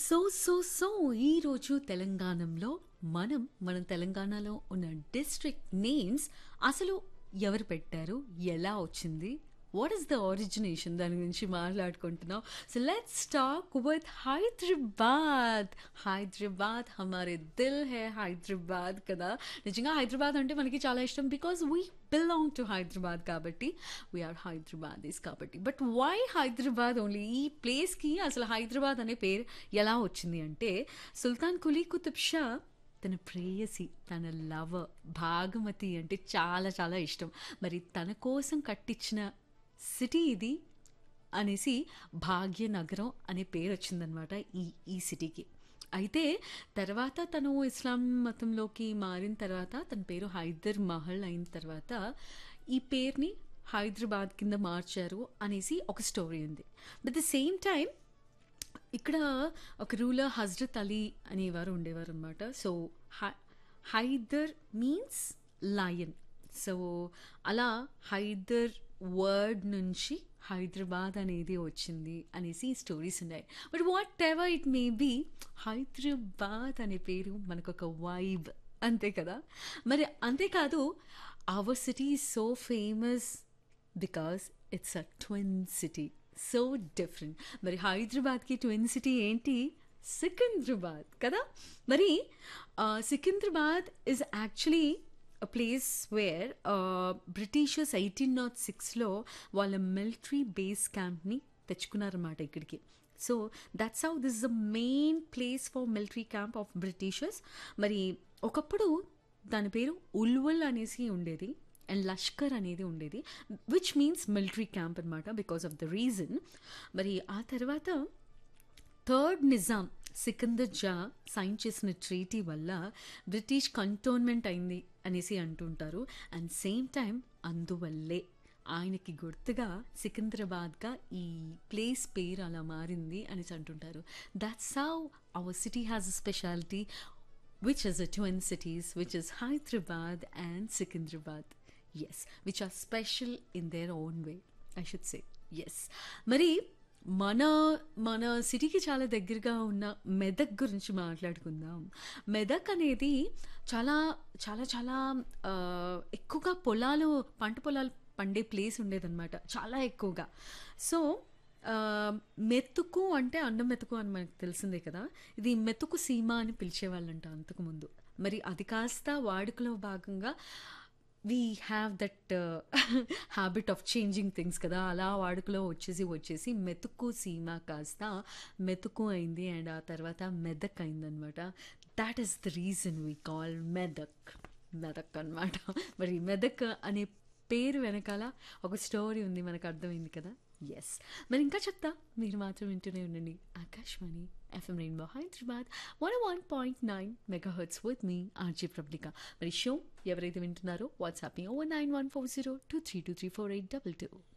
So so so ఈరోజు తెలంగాణలో మనం మనం తెలంగాణలో ఉన్న డిస్ట్రిక్ట్ నేమ్స్ అసలు ఎవరు పెట్టారు ఎలా వచ్చింది వాట్ ఈస్ ద ఒరిజినేషన్ దాని గురించి మాట్లాడుకుంటున్నాం so let's talk with Hyderabad Hyderabad హమారే దిల్ హే హైదరాబాద్ కదా నిజంగా హైదరాబాద్ అంటే మనకి చాలా ఇష్టం because we belong to Hyderabad కాబట్టి వీఆర్ హైదరాబాదీస్ కాబట్టి బట్ వై హైదరాబాద్ ఓన్లీ ఈ ప్లేస్కి అసలు హైదరాబాద్ అనే పేరు ఎలా వచ్చింది అంటే సుల్తాన్ కులీ కుతుబ్ షా తన ప్రేయసి తన లవర్ భాగమతి అంటే చాలా చాలా ఇష్టం మరి తన కోసం కట్టించిన సిటీ ఇది అనేసి భాగ్యనగరం అనే పేరు వచ్చిందనమాట ఈ ఈ సిటీకి అయితే తర్వాత తను ఇస్లాం మతంలోకి మారిన తర్వాత తన పేరు హైదర్ మహల్ అయిన తర్వాత ఈ పేరుని హైదరాబాద్ కింద మార్చారు అనేసి ఒక స్టోరీ ఉంది బట్ ద సేమ్ టైం ఇక్కడ ఒక రూలర్ హజ్రత్ అలీ అనేవారు ఉండేవారు అనమాట so Hyder means lion so అలా హైదర్ వర్డ్ నుంచి హైదరాబాద్ అనేది వచ్చింది అనేసి స్టోరీస్ ఉన్నాయి but whatever it may be Hyderabad అనే పేరు మనకు ఒక వైబ్ అంతే కదా మరి అంతేకాదు our city is so famous because it's a twin city so different మరి హైదరాబాద్కి ట్విన్ సిటీ ఏంటి సికింద్రాబాద్ కదా మరి Secunderabad is actually a place where Britishers eighteen naught సిక్స్లో వాళ్ళ మిలిటరీ బేస్ క్యాంప్ని తెచ్చుకున్నారన్నమాట ఇక్కడికి so that's how this the main place for military camp of Britishers మరి ఒకప్పుడు దాని పేరు ఉల్వల్ అనేసి ఉండేది అండ్ లష్కర్ అనేది ఉండేది విచ్ మీన్స్ మిలిటరీ క్యాంప్ అనమాట బికాస్ ఆఫ్ ద రీజన్ మరి ఆ తర్వాత థర్డ్ నిజాం సికందర్ జా సైన్ చేసిన ట్రీటీ వల్ల బ్రిటిష్ కంటోన్మెంట్ అయింది అనేసి అంటుంటారు అండ్ సేమ్ టైం అందువల్లే ఆయనకి గుర్తుగా సికింద్రాబాద్గా ఈ ప్లేస్ పేరు అలా మారింది అనేసి అంటుంటారు that's how our city has a speciality which is a twin cities, which is Hyderabad and Secunderabad. Yes, which are special in their own way, I should say. Yes. మరి మన మన సిటీకి చాలా దగ్గరగా ఉన్న మెదక్ గురించి మాట్లాడుకుందాం మెదక్ అనేది చాలా చాలా చాలా ఎక్కువగా పొలాలు పంట పొలాలు పండే ప్లేస్ ఉండేదన్నమాట చాలా ఎక్కువగా సో మెతుకు అంటే అన్నం మెతుకు అని మనకు తెలిసిందే కదా ఇది మెతుకు సీమ అని పిలిచేవాళ్ళంట అంతకుముందు మరి అది కాస్త వాడుకలో భాగంగా we have that habit of changing things కదా అలా వాడుకలో వచ్చేసి వచ్చేసి మెతుకు సీమ కాస్త మెతుకు అయింది అండ్ ఆ తర్వాత మెదక్ అయిందనమాట that is the reason we call Medak Medak అనమాట మరి మెదక్ అనే పేరు వెనకాల ఒక స్టోరీ ఉంది మనకు అర్థమైంది కదా ఎస్ మరి ఇంకా చెప్తా మీరు మాత్రం వింటూనే ఉండండి Akashvani FM rainbow Hyderabad one one point nine mega hertz with me RJ Prablika మరి షో ఎవరైతే వింటున్నారో WhatsApp o nine one four zero two three two three four eight double two